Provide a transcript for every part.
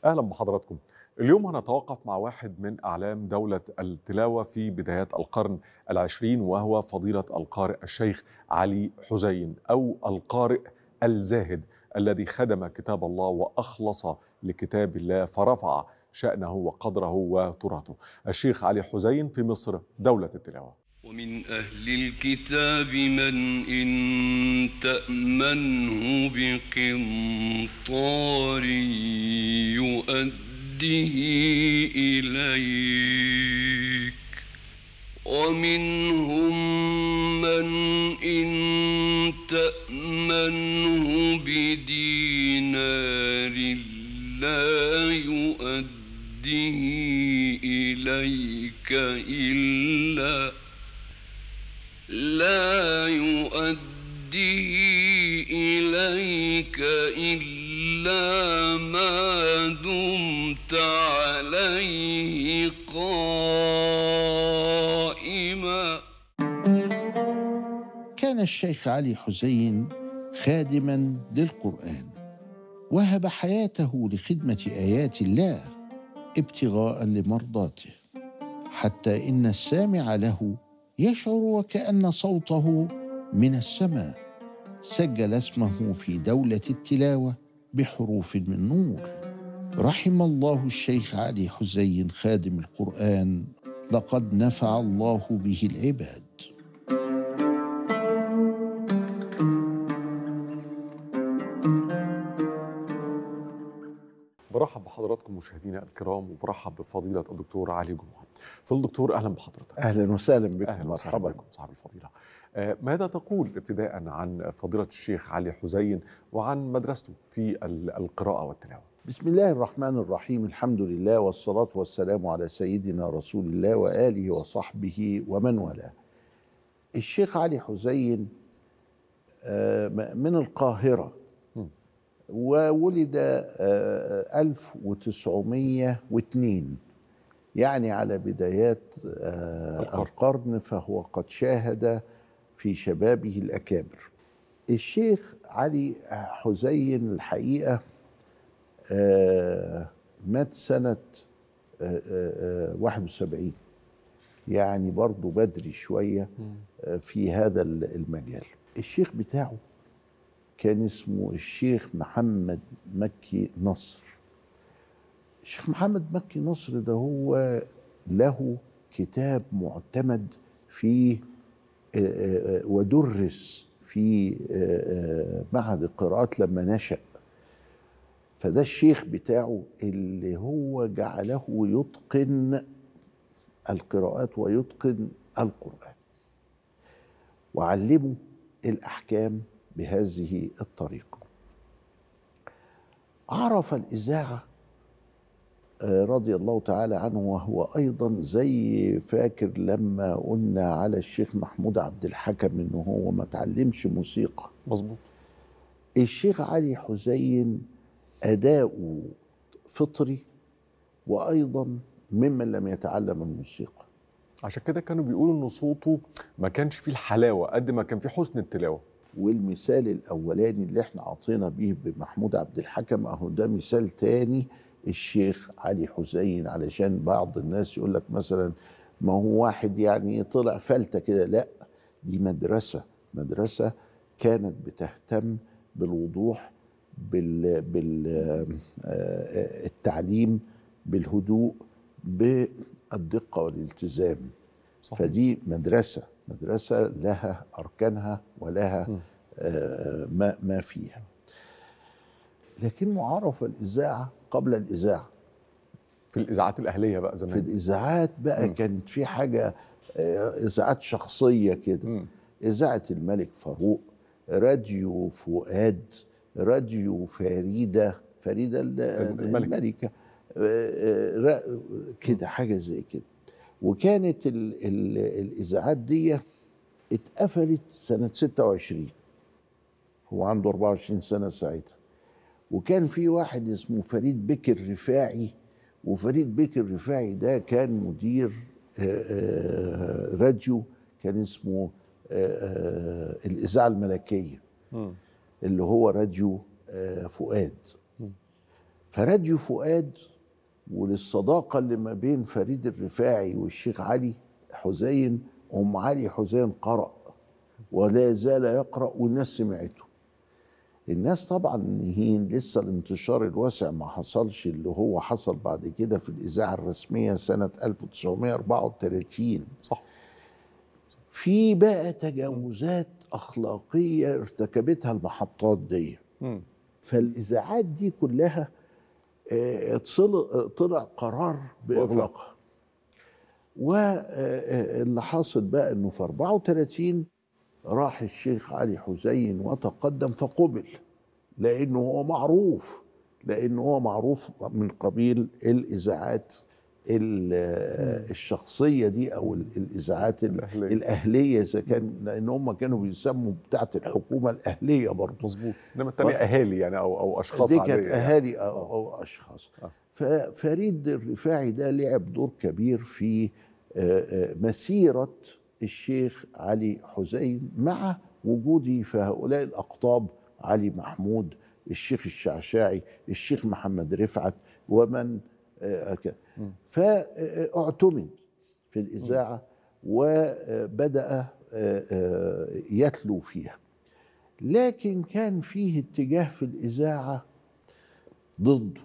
اهلا بحضراتكم اليوم هنتوقف مع واحد من اعلام دوله التلاوه في بدايات القرن العشرين وهو فضيله القارئ الشيخ علي حزين او القارئ الزاهد الذي خدم كتاب الله واخلص لكتاب الله فرفع شانه وقدره وتراثه الشيخ علي حزين في مصر دوله التلاوه ومن أهل الكتاب من إن تأمنه بقنطار يؤده إليك ومنهم من إن تأمنه بدينار لا يؤده إليك إلا لا يؤديه إليك إلا ما دمت عليه قائما كان الشيخ علي حسين خادما للقرآن وهب حياته لخدمة آيات الله ابتغاء لمرضاته حتى إن السامع له يشعر وكأن صوته من السماء سجل اسمه في دولة التلاوة بحروف من نور رحم الله الشيخ علي حزين خادم القرآن لقد نفع الله به العباد برحب بحضراتكم مشاهدينا الكرام وبرحب بفضيله الدكتور علي جمعه. فضل الدكتور اهلا بحضرتك. أهلا وسهلا بكم اهلا وسهلا مرحبا بكم صاحب الفضيله. آه، ماذا تقول ابتداء عن فضيله الشيخ علي حزين وعن مدرسته في ال- القراءه والتلاوه؟ بسم الله الرحمن الرحيم الحمد لله والصلاة والسلام على سيدنا رسول الله وآله وصحبه ومن والاه الشيخ علي حسين آه، م- من القاهرة مم. وولد آه، 1902 يعني على بدايات آه، القرن. القرن فهو قد شاهد في شبابه الأكابر الشيخ علي حسين الحقيقة آه، مات سنة آه، آه، آه، 71 يعني برضو بدري شوية آه، في هذا ال- المجال الشيخ بتاعه كان اسمه الشيخ محمد مكي نصر الشيخ محمد مكي نصر ده هو له كتاب معتمد في آه، آه، آه، ودرس في آه، آه، معهد القراءات لما نشأ فده الشيخ بتاعه اللي هو جعله يتقن القراءات ويتقن القرآن وعلمه الأحكام بهذه الطريقة عرف الإذاعة آه، رضي الله تعالى عنه وهو أيضا زي فاكر لما قلنا على الشيخ محمود عبد الحكم إنه هو ما تعلمش موسيقى مظبوط. الشيخ علي حسين أداؤه فطري وأيضا ممن لم يتعلم الموسيقى عشان كده كانوا بيقولوا ان صوته ما كانش فيه الحلاوه قد ما كان فيه حسن التلاوه. والمثال الأولاني اللي احنا عطينا بيه بمحمود عبد الحكم أهو ده مثال تاني الشيخ علي حسين علشان بعض الناس يقول لك مثلا ما هو واحد يعني طلع فلتة كده لا دي مدرسة مدرسة كانت بتهتم بالوضوح بال بالتعليم بالهدوء بالدقة والالتزام صحيح. فدي مدرسة مدرسة لها أركانها ولها م. آه، ما ما فيها لكنه عرف الإذاعة قبل الإذاعة في الاذاعات الاهليه بقى في زمان. الإذاعات بقى م. كانت في حاجة آه، إذاعات شخصية كده مم. إذاعة الملك فاروق راديو فؤاد راديو فريدة فريدة ال- الملكة. الملكة آه، آه، را- كده حاجة زي كده وكانت ال ال الإذاعات دي اتقفلت سنة 26 هو عنده 24 سنة ساعتها وكان في واحد اسمه فريد بكر رفاعي وفريد بكر رفاعي ده كان مدير آه، آه، راديو كان اسمه آه، آه، الإذاعة الملكية مم. اللي هو راديو آه، فؤاد فراديو فؤاد وللصداقة اللي ما بين فريد الرفاعي والشيخ علي حسين أم علي حسين قرأ ولا زال يقرأ والناس سمعته الناس طبعا نهين لسه الانتشار الواسع ما حصلش اللي هو حصل بعد كده في الإذاعة الرسمية سنة 1934 صح في بقى تجاوزات أخلاقية ارتكبتها المحطات دي مم. فالإذاعات دي كلها آه، اتصل- طلع قرار بإغلاقها واللي حاصل بقى انه في 34 راح الشيخ علي حسين وتقدم فقبل لانه هو معروف لانه هو معروف من قبيل الاذاعات ال- الشخصيه دي او ال- الاذاعات ال- الأهلية. الاهليه اذا كان لان هم كانوا بيسموا بتاعه الحكومه الاهليه برضه مظبوط انما الثانيه اهالي يعني او او اشخاص دي عاديه كانت يعني. اهالي او, أو اشخاص آه. ففريد الرفاعي ده لعب دور كبير في آه، آه، مسيره الشيخ علي حسين مع وجودي في هؤلاء الاقطاب علي محمود الشيخ الشعشاعي الشيخ محمد رفعت ومن آه، ك- فاعتمد في الاذاعه وبدا آه، آه، يتلو فيها لكن كان فيه اتجاه في الإذاعة ضده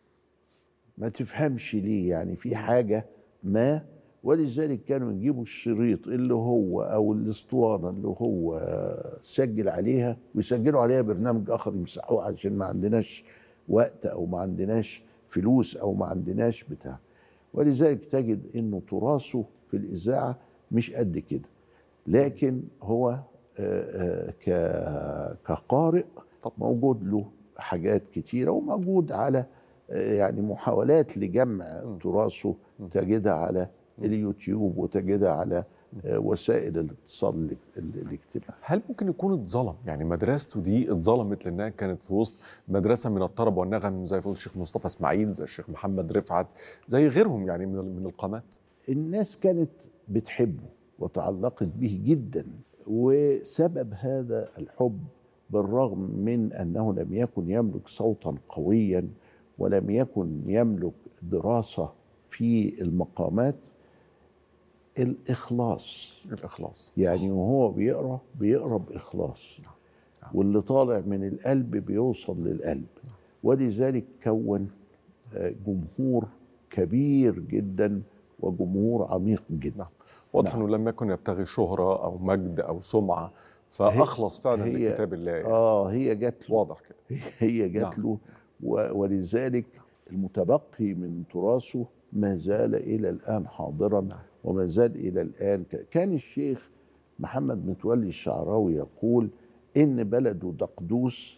ما تفهمش ليه يعني في حاجة ما ولذلك كانوا يجيبوا الشريط اللي هو أو الاسطوانة اللي هو سجل عليها ويسجلوا عليها برنامج آخر يمسحوه عشان ما عندناش وقت أو ما عندناش فلوس أو ما عندناش بتاع ولذلك تجد إنه تراثه في الإذاعة مش قد كده لكن هو آه، آه، ك- كقارئ طب. موجود له حاجات كتيرة وموجود على آه، يعني محاولات لجمع تراثه تجدها على اليوتيوب وتجدها على آه، وسائل الاتصال الاج- ال- الاجتماعي هل ممكن يكون اتظلم يعني مدرسته دي اتظلمت لانها كانت في وسط مدرسه من الطرب والنغم زي فضل الشيخ مصطفى اسماعيل زي الشيخ محمد رفعت زي غيرهم يعني من من القامات الناس كانت بتحبه وتعلقت به جدا وسبب هذا الحب بالرغم من انه لم يكن يملك صوتا قويا ولم يكن يملك دراسه في المقامات الاخلاص الاخلاص يعني وهو بيقرا بيقرا باخلاص واللي طالع من القلب بيوصل للقلب ولذلك كون آه، جمهور كبير جدا وجمهور عميق جدا نعم واضح انه لم يكن يبتغي شهره او مجد او سمعه فاخلص فعلا هي- لكتاب الله يعني. اه هي جات له واضح كده هي جات نعم. له و- ولذلك المتبقي من تراثه ما زال الى الان حاضرا وما زال الى الان ك- كان الشيخ محمد متولي الشعراوي يقول ان بلده دقدوس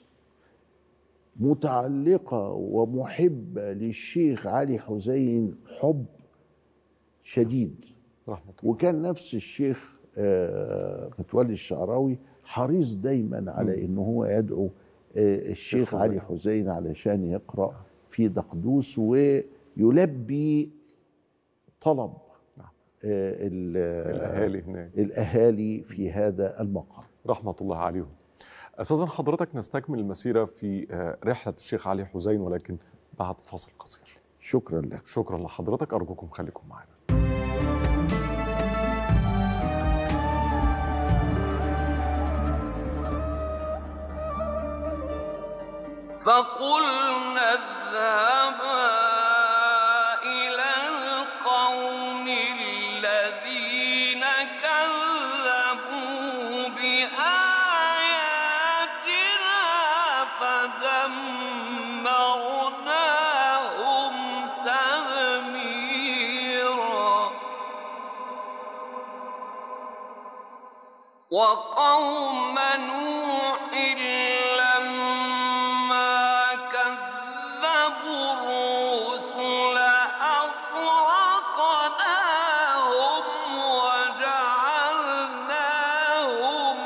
متعلقه ومحبه للشيخ علي حسين حب شديد رحمه الله وكان نفس الشيخ آه، متولي الشعراوي حريص دايما على انه هو يدعو آه، الشيخ حسين. علي حسين علشان يقرا في دقدوس ويلبي طلب نعم. آه، ال- الاهالي هناك الاهالي في هذا المقام رحمة الله عليهم أستاذن حضرتك نستكمل المسيرة في آه، رحلة الشيخ علي حسين ولكن بعد فاصل قصير شكرا لك شكرا لحضرتك أرجوكم خليكم معنا فقلنا اذهبا إلى القوم الذين كذبوا بآياتنا فدمرناهم تدميرا وقوم نوح لما كذبوا الرسل أغرقناهم وجعلناهم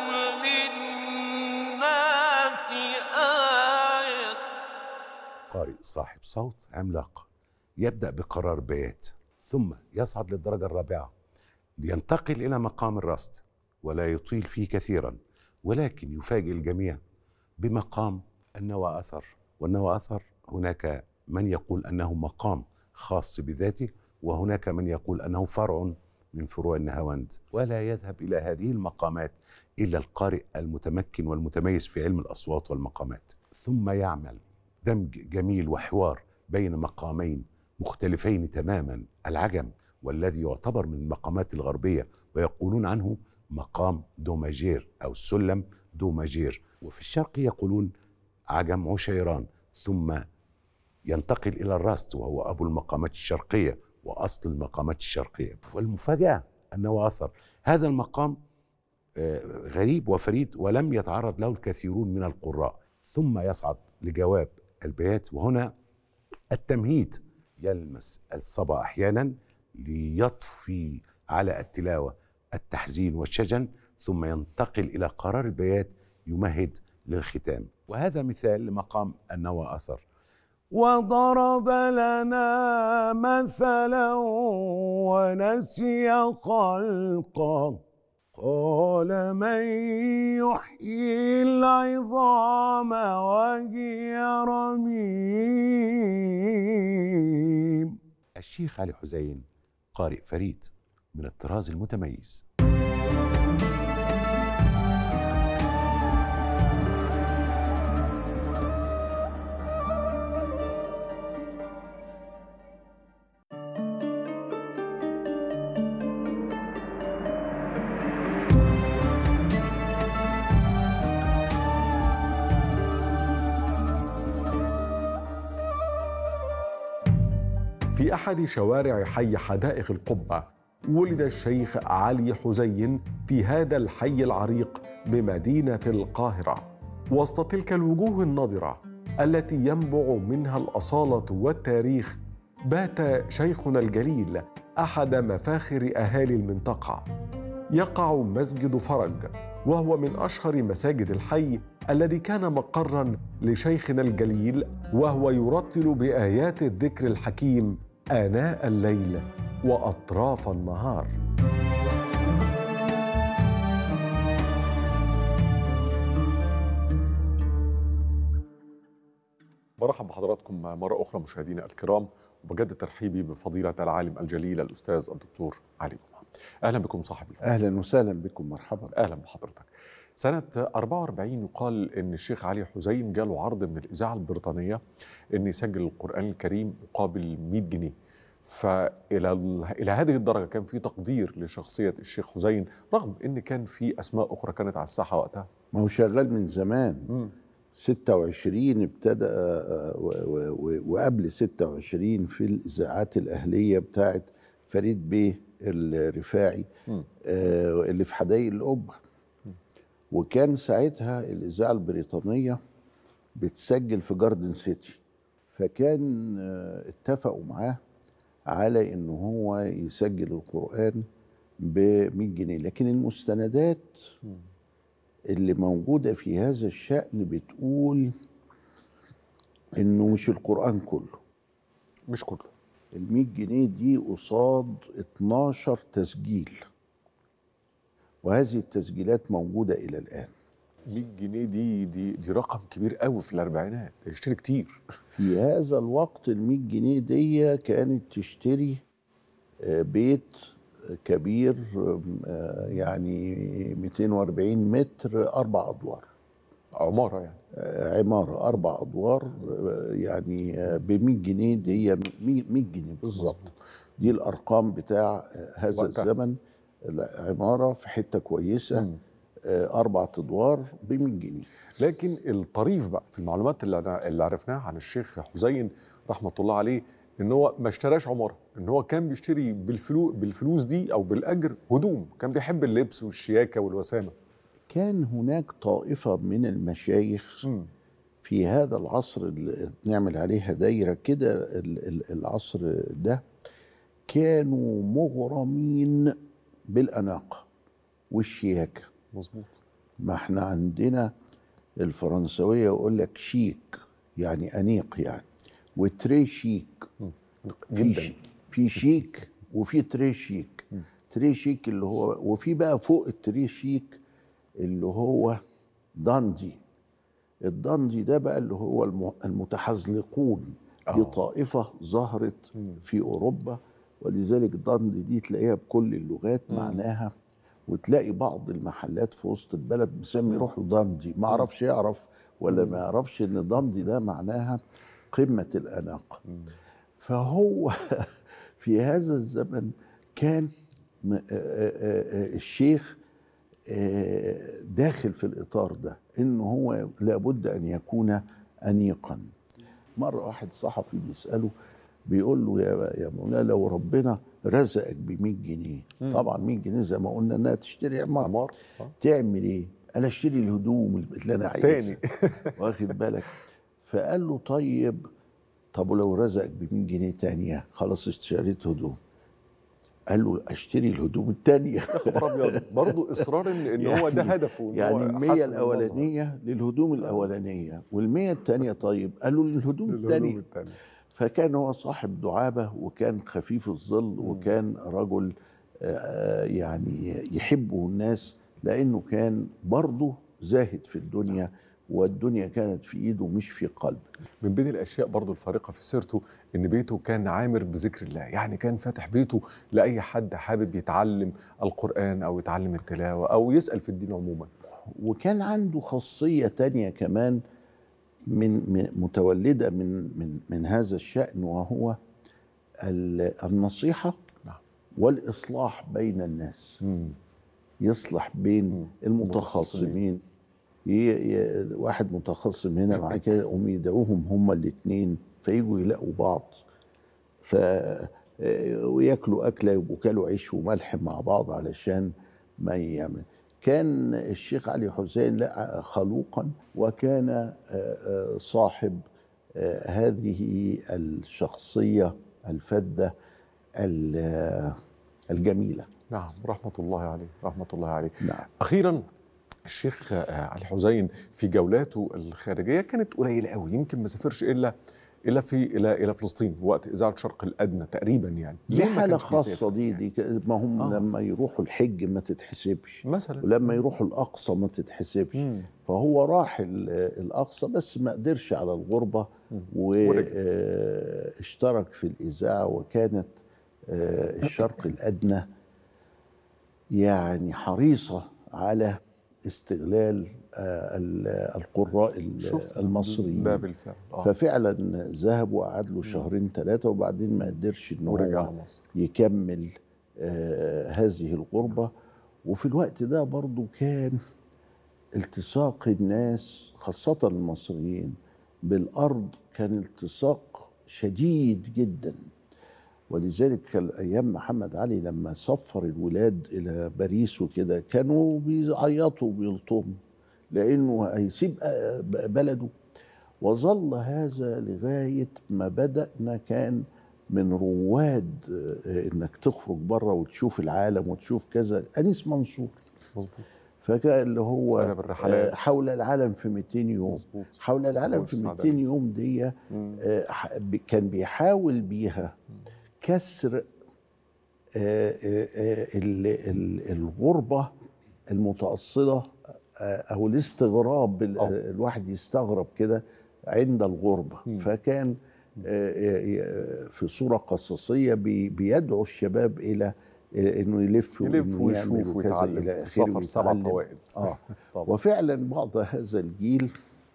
للناس آية قارئ صاحب صوت عملاق يبدأ بقرار بيات ثم يصعد للدرجة الرابعة لينتقل إلى مقام الرصد ولا يطيل فيه كثيرا ولكن يفاجئ الجميع بمقام النوى أثر والنوى أثر هناك من يقول انه مقام خاص بذاته وهناك من يقول انه فرع من فروع النهاوند ولا يذهب الى هذه المقامات الا القارئ المتمكن والمتميز في علم الاصوات والمقامات ثم يعمل دمج جميل وحوار بين مقامين مختلفين تماما العجم والذي يعتبر من المقامات الغربيه ويقولون عنه مقام دوماجير او السلم دوماجير وفي الشرق يقولون عجم عشيران ثم ينتقل الى الراست وهو ابو المقامات الشرقيه واصل المقامات الشرقيه والمفاجاه انه اثر هذا المقام آه، غريب وفريد ولم يتعرض له الكثيرون من القراء ثم يصعد لجواب البيات وهنا التمهيد يلمس الصبا احيانا ليطفي على التلاوه التحزين والشجن ثم ينتقل الى قرار البيات يمهد للختام وهذا مثال لمقام النوى اثر وضرب لنا مثلا ونسي خلقه قال من يحيي العظام وهي رميم الشيخ علي حسين قارئ فريد من الطراز المتميز في أحد شوارع حي حدائق القبة ولد الشيخ علي حزين في هذا الحي العريق بمدينة القاهرة وسط تلك الوجوه النضرة التي ينبع منها الأصالة والتاريخ بات شيخنا الجليل أحد مفاخر أهالي المنطقة يقع مسجد فرج وهو من اشهر مساجد الحي الذي كان مقرا لشيخنا الجليل وهو يرتل بايات الذكر الحكيم اناء الليل واطراف النهار برحب بحضراتكم مرة أخرى مشاهدينا الكرام وبجد ترحيبي بفضيلة العالم الجليل الأستاذ الدكتور علي جمعة أهلا بكم صاحبي اهلا وسهلا بكم مرحبا اهلا بحضرتك. سنة 44 يقال ان الشيخ علي حسين جاله عرض من الاذاعة البريطانية ان يسجل القرآن الكريم مقابل 100 جنيه. فالى ال- الى هذه الدرجة كان في تقدير لشخصية الشيخ حسين رغم ان كان في اسماء اخرى كانت على الساحة وقتها. ما هو شغال من زمان مم. 26 ابتدى آه، و- و- و- وقبل 26 في الاذاعات الاهليه بتاعت فريد بيه الرفاعي مم. آه، اللي في حدائق القبه وكان ساعتها الاذاعه البريطانيه بتسجل في جاردن سيتي فكان آه، اتفقوا معاه على ان هو يسجل القران ب 100 جنيه لكن المستندات اللي موجوده في هذا الشان بتقول انه مش القران كله مش كله. ال 100 جنيه دي قصاد 12 تسجيل وهذه التسجيلات موجوده الى الان 100 جنيه دي دي دي رقم كبير قوي في الاربعينات ده يشتري كتير. في هذا الوقت ال 100 جنيه دي كانت تشتري آه، بيت كبير آه، يعني 240 متر اربع ادوار عمارة يعني. آه، عماره اربع ادوار آه، يعني ب 100 جنيه دي هي 100 100 جنيه بالظبط دي الارقام بتاع آه، هذا وقتها. الزمن العماره في حته كويسه مم. آه، اربع ادوار ب 100 جنيه لكن الطريف بقى في المعلومات اللي أنا اللي عرفناها عن الشيخ حسين رحمه الله عليه ان هو ما اشتراش عماره ان هو كان بيشتري بالفلو بالفلوس دي او بالاجر هدوم كان بيحب اللبس والشياكه والوسامه كان هناك طائفه من المشايخ مم. في هذا العصر اللي نعمل عليها دايره كده ال- ال- العصر ده كانوا مغرمين بالاناقه والشياكه مظبوط ما احنا عندنا الفرنسويه يقول لك شيك يعني انيق يعني وتري شيك في جدا شي في شيك وفي تري شيك تري شيك اللي هو وفي بقى فوق التري شيك اللي هو داندي الداندي ده بقى اللي هو الم- المتحزلقون دي آه. طائفة ظهرت في أوروبا ولذلك ضند دي تلاقيها بكل اللغات معناها وتلاقي بعض المحلات في وسط البلد مسمي روحه ضندي ما اعرفش يعرف ولا ما يعرفش ان ضندي ده معناها قمة الأناقة فهو في هذا الزمن كان م- آه، آه، آه، الشيخ آه، داخل في الإطار ده إنه هو لابد أن يكون أنيقا مرة واحد صحفي بيسأله بيقول له يا يا مولانا لو ربنا رزقك ب 100 جنيه طبعا 100 جنيه زي ما قلنا انها تشتري عمار عمار آه. تعمل ايه؟ قال اشتري الهدوم اللي انا عايزها تاني. واخد بالك فقال له طيب طب ولو رزقك ب 100 جنيه تانية خلاص اشتريت هدوم قال له اشتري الهدوم التانية خبر ابيض برضه اصرار ان, إن هو ده هدفه إن يعني هو المية حسن المظهر. الأولانية للهدوم الأولانية والمية التانية طيب قالوا للهدوم الهدوم التانية التانية. فكان هو صاحب دعابة وكان خفيف الظل وكان رجل آه، يعني يحبه الناس لأنه كان برضه زاهد في الدنيا والدنيا كانت في إيده مش في قلبه من بين الاشياء برضو الفارقه في سيرته ان بيته كان عامر بذكر الله يعني كان فاتح بيته لاي حد حابب يتعلم القران او يتعلم التلاوه او يسال في الدين عموما وكان عنده خاصية تانية كمان من من- متولدة من من من هذا الشأن وهو ال- النصيحة نعم. والإصلاح بين الناس مم. يصلح بين المتخاصمين ي- ي- واحد متخصم هنا معاه كده يقوم يدعوهم هما الاثنين فيجوا يلاقوا بعض ف آه، وياكلوا اكله يبقوا كلوا عيش وملح مع بعض علشان ما يعمل كان الشيخ علي حسين لا خلوقا وكان آه، آه، صاحب آه، هذه الشخصيه الفذه ال- آه، الجميله نعم رحمه الله عليه رحمه الله عليه نعم اخيرا الشيخ آه، علي حسين في جولاته الخارجيه كانت قليله قوي يمكن ما سافرش الا الا في الى الى فلسطين وقت اذاعه الشرق الادنى تقريبا يعني دي ليه ما حالة كانش خاصة بيسافر دي يعني؟ دي ك- ما هم آه. لما يروحوا الحج ما تتحسبش مثلا ولما يروحوا الأقصى ما تتحسبش مم. فهو راح ال- الأقصى بس ما قدرش على الغربة ورجع. واشترك في الإذاعة وكانت آه، الشرق الأدنى يعني حريصة على استغلال آه، ال- القراء ال- شفنا المصريين ده بالفعل آه. ففعلا ذهب وقعد له شهرين ثلاثة وبعدين ما قدرش ان ورجع هو مصر يكمل آه هذه الغربة وفي الوقت ده برضو كان التصاق الناس خاصة المصريين بالأرض كان التصاق شديد جدا ولذلك كان أيام محمد علي لما سفر الولاد إلى باريس وكده كانوا بيعيطوا وبيلطموا لأنه هيسيب آه، بلده وظل هذا لغاية ما بدأنا كان من رواد آه، انك تخرج بره وتشوف العالم وتشوف كذا انيس منصور مظبوط فكان اللي هو أنا بالرحلات. آه، حول العالم في 200 يوم مظبوط حول العالم في السعودية. 200 يوم دي آه، ح- ب- كان بيحاول بيها كسر آه، آه، آه، ال- ال- الغربة المتأصلة آه، أو الاستغراب ال- أو. الواحد يستغرب كده عند الغربة فكان آه، آه، في صورة قصصية بي- بيدعو الشباب إلى آه، إنه يلف يلف وإنه يعمل ويشوف وكذا ويتعلم إلى آخره سفر سبع ويتعلم. فوائد اه طبعا. وفعلا بعض هذا الجيل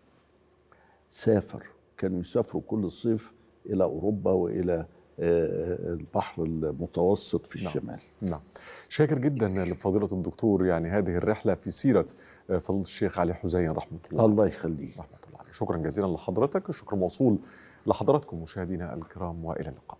سافر كانوا يسافروا كل صيف الى اوروبا والى آه، البحر المتوسط في الشمال نعم شاكر جدا لفضيلة الدكتور يعني هذه الرحلة في سيرة آه، فضيلة الشيخ علي حسين رحمة الله الله يخليك رحمة الله عليه شكرا جزيلا لحضرتك الشكر موصول لحضراتكم مشاهدينا الكرام وإلى اللقاء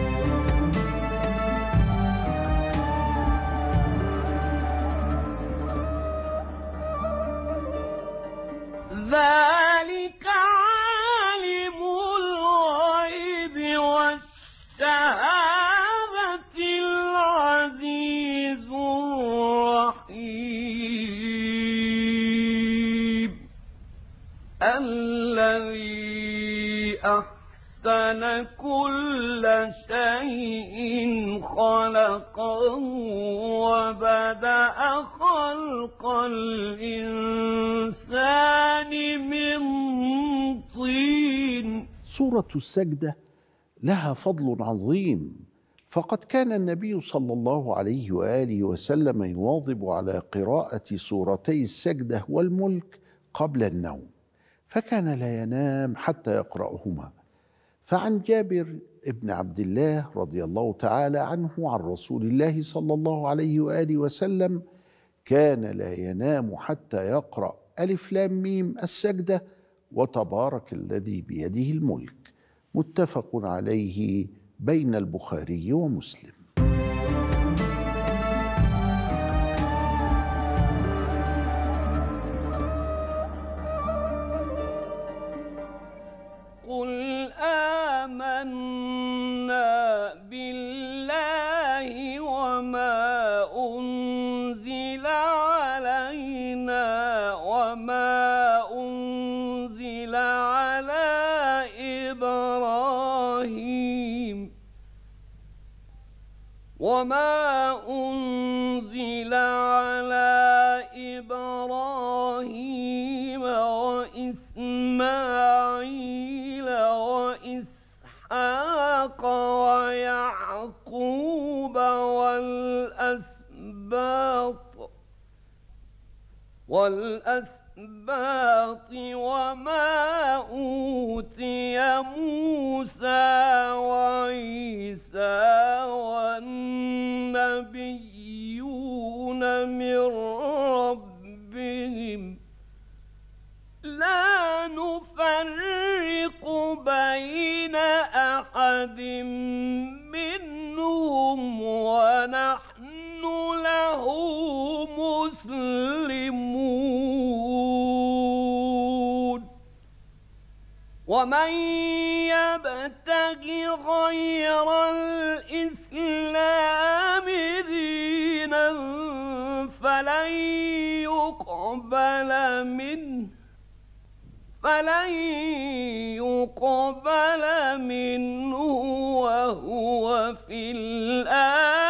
ذلك عالم الغيب والشهادة العزيز الرحيم الذي أحسن كل شيء خلقه وبدأ خلق الإنسان من طين سورة السجدة لها فضل عظيم فقد كان النبي صلى الله عليه واله وسلم يواظب على قراءه سورتي السجده والملك قبل النوم فكان لا ينام حتى يقراهما فعن جابر بن عبد الله رضي الله تعالى عنه عن رسول الله صلى الله عليه واله وسلم كان لا ينام حتى يقرا الف لام ميم السجده وتبارك الذي بيده الملك متفق عليه بين البخاري ومسلم قل آمنا بالله وما أنزل علينا وما أنزل على إبراهيم وما أنزل على إبراهيم وإسماعيل وإسحاق ويعقوب والأسباط والأسباط وما أوتي موسى وعيسى والنبيون من ربهم لا نفرق بين أحد منهم ونحن له مسلمون ومن يبتغ غير الإسلام دينا فلن يقبل منه فلن يقبل منه وهو في الآخرة